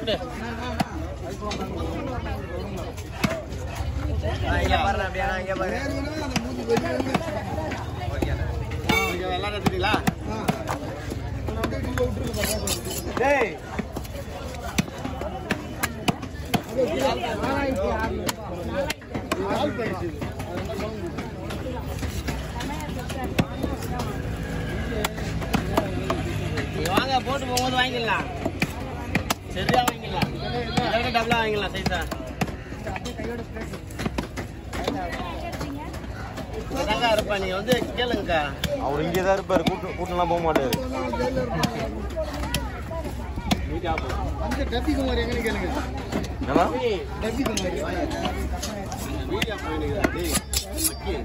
கொடு இங்க பாருங்க அப்படியே இங்க பாருங்க இங்க வெள்ளாட எடுத்துட்டீங்களா டேய் நீங்க வாங்க போட்டு போகும்போது வாங்கிக்கலாம் சரியா வாங்கிக்கலாம் இதை விட டபுளா வாங்கிக்கலாம் சைஸா இங்கதாங்க இருப்பா நீங்க வந்து கேளுங்கக்கா அவர் இங்கே தான் இருப்பார் கூட்டு கூட்டம்லாம் போக மாட்டாரு என்னடா வீடியோ போயினுக்குதா டேய் மக்கி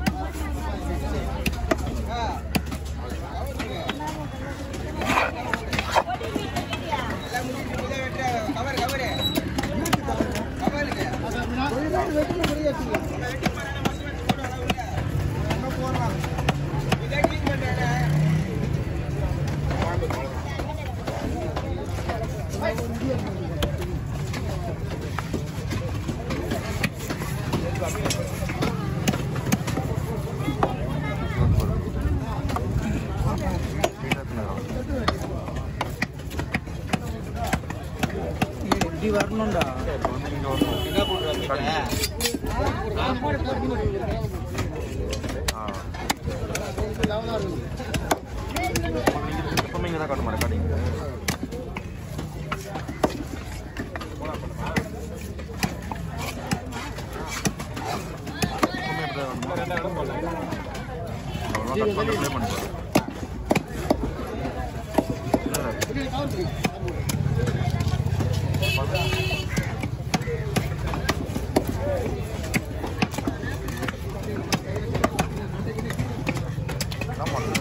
இப்படி வரணும்டா என்ன போட்டுருவாங்க ஆ எப்பவுமே இங்கே தான் காட்டுமா ரெக்கார்டிங் ப்ளே பண்ணுவார் என்ன பண்ணுறது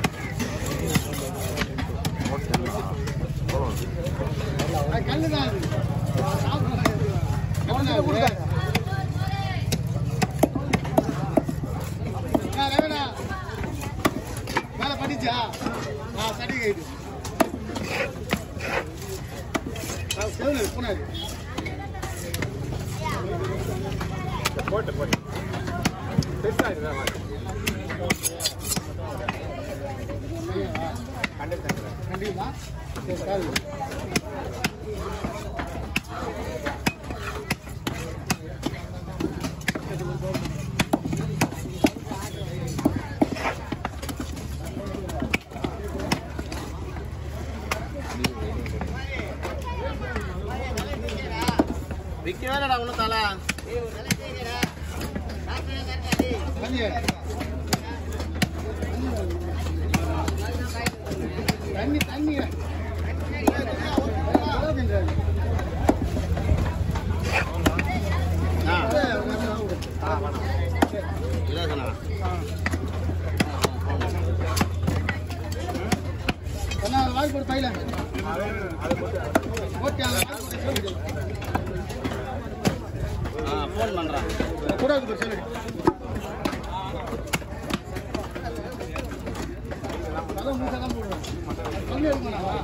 மேல படிச்சா ஆ சர்டிஃபிகேட் செவனு போனாரு போட்டு போட்டு கண்டிப்பா சரி சார் விற்கவே இல்லடா ஒன்றும் தலை தண்ணி தண்ணி தண்ணி ஆ இலவசனா வாய்ப்பு ஒரு தைல ஓகே அந்த வாய்ப்பு சொல்லு ஆ ஃபோன் பண்ணுறேன் கூட இருக்கு சொல்லு அதான் மூட்டெல்லாம் போடுறேன் சொல்லி இருக்குமாண்ணா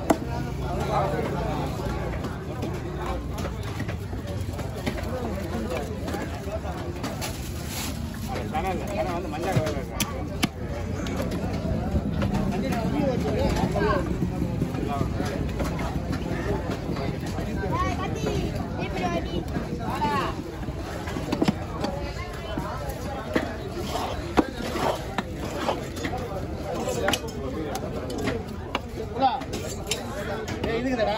புறா ஏய் இதுக்குதாடா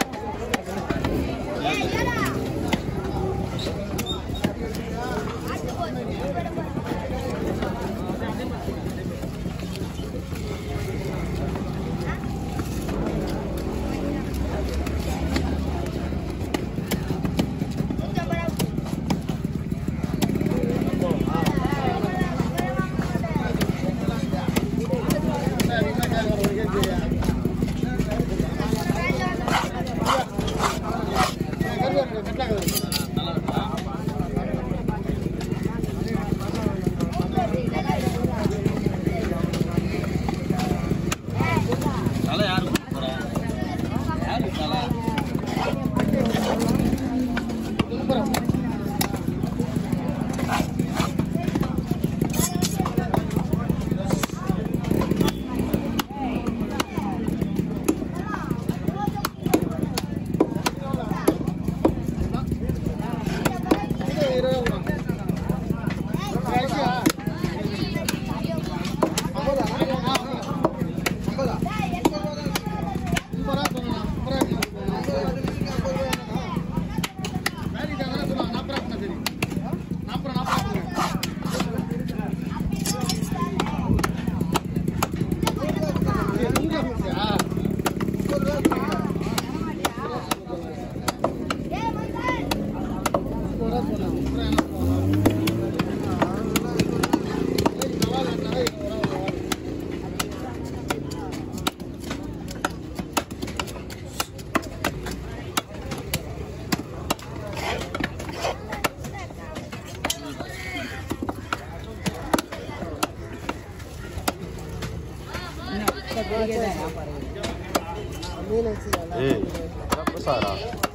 ஏய் அதான் புதுசாடா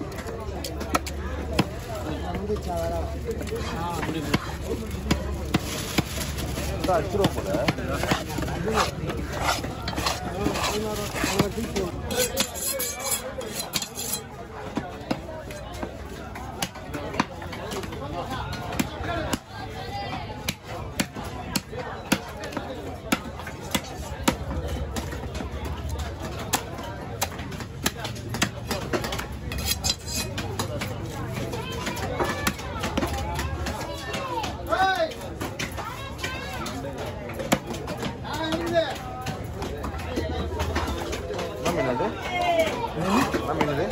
அடிச்சிருவோம் போல என்ன மீன் அது என்ன மீன் இது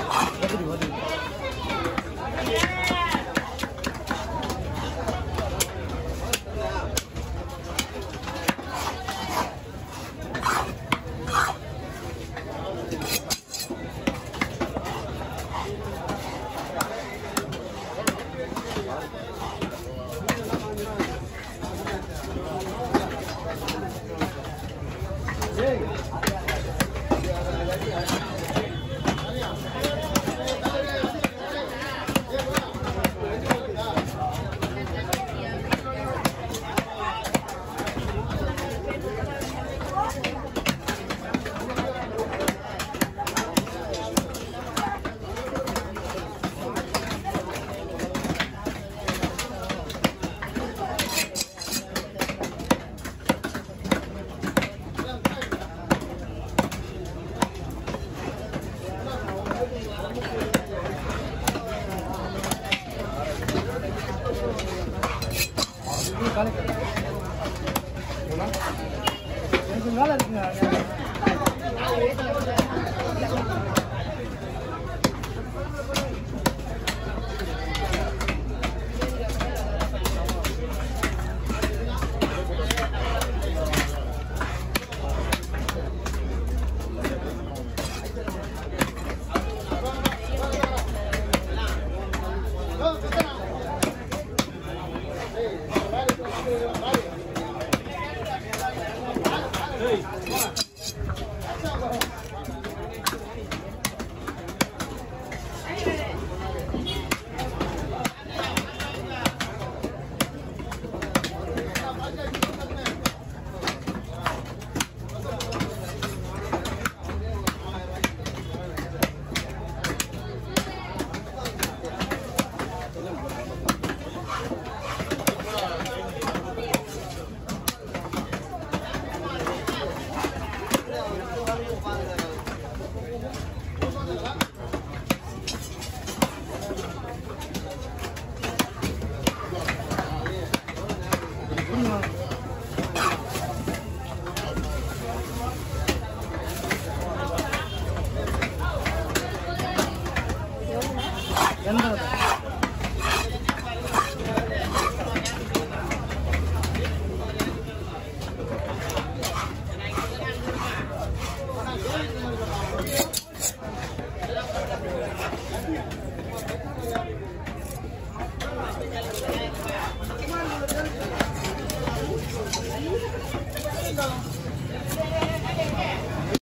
எனக்கு வேலை இருக்குங்க எந்த